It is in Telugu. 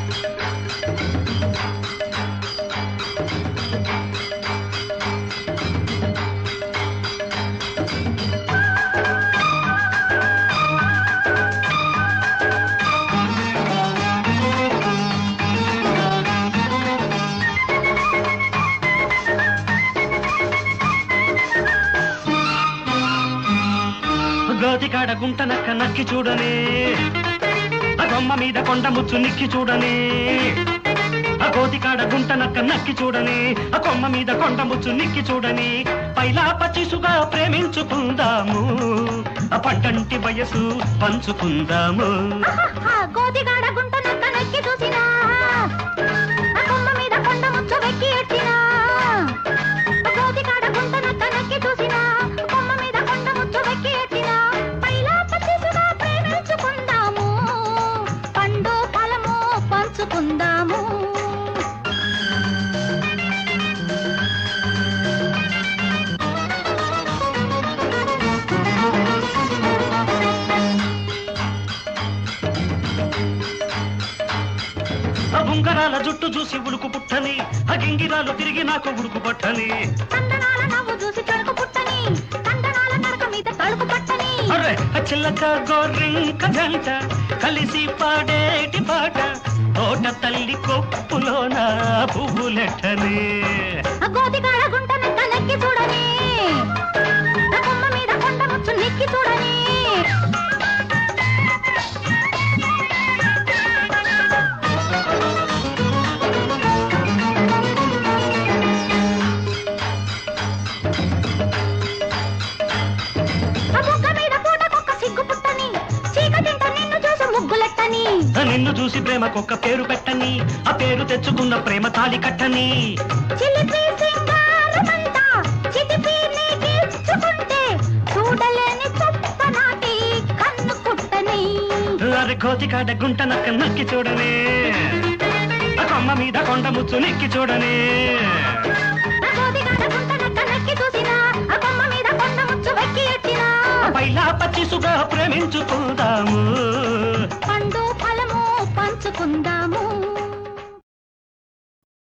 గోతికాడ గుంట నక్క నక్కి చూడని ఆ కొమ్మ మీద కొండ ముచ్చు నిక్కి చూడని ఆ గోతికాడ గుంట నక్క నక్కి చూడని ఆ కొమ్మ మీద కొండ ముచ్చు నిక్కి చూడని పైలా పచ్చిసుగా ప్రేమించుకుందాము ఆ పంటంటి వయసు పంచుకుందాము ఆహాహా, గోతిగాడ గుంట నక్క నక్కి చూసినా ఆ కొమ్మ మీద కొండ ముచ్చు వెక్కి ఎట్టినా ఆ గోతిగాడ గుంట నక్క నక్కి చూసినా ఆ కొమ్మ మీద కొండ ముచ్చు వెక్కి ఎట్టినా పైలా పచ్చిసుగా ప్రేమించుకుందాము పండు ఫలము పంచుకుందాము ఆ ఉంగరాల జుట్టు చూసి ఉడుకు పుట్టని ఆ గింగిరాలు తిరిగి నాకు ఉడుకు పట్టని తందనాల నవ్వు చూసి తడుకు పుట్టని తందనాల నడక మీద తడుకు పట్టని అరే ఆ చిల్లక గోరింక జంట కలిసి పాడేటి పాట తోట తల్లి కొప్పులోన పువ్వులెట్టని ఆ గోతిగాడ గుంట నక్క నెక్కి చూడని ఆ కొమ్మ మీద కొండ ముచ్చు నెక్కి చూడని ఆ బుగ్గ మీద పూటకొక్క సిగ్గు పుట్టని చీకటింట నిన్ను చూసి ముగ్గులెట్టని ఆ నిన్ను చూసి ప్రేమకొక్క పేరు పెట్టని ఆ పేరు తెచ్చుకున్న ప్రేమ తాలి కట్టని చిలిపి సింగారమంతా చిటిపి నీకిచ్చుకుంటే చూడలేని చొప్ప నాటి కన్ను కుట్టని అరే కోతికాడ గుంట నక్క నక్కి చూడని ఆ కొమ్మ మీద కొండ ముచ్చు నెక్కి చూడని ఆ గోతిగాడ గుంట నక్క నక్కి చూసినా ఆ కొమ్మ మీద కొండ ముచ్చు వెక్కి ఎట్టినా పైలా పచ్చిసుగా ప్రేమించుకుందాము పండు ఫలము పంచుకుందాము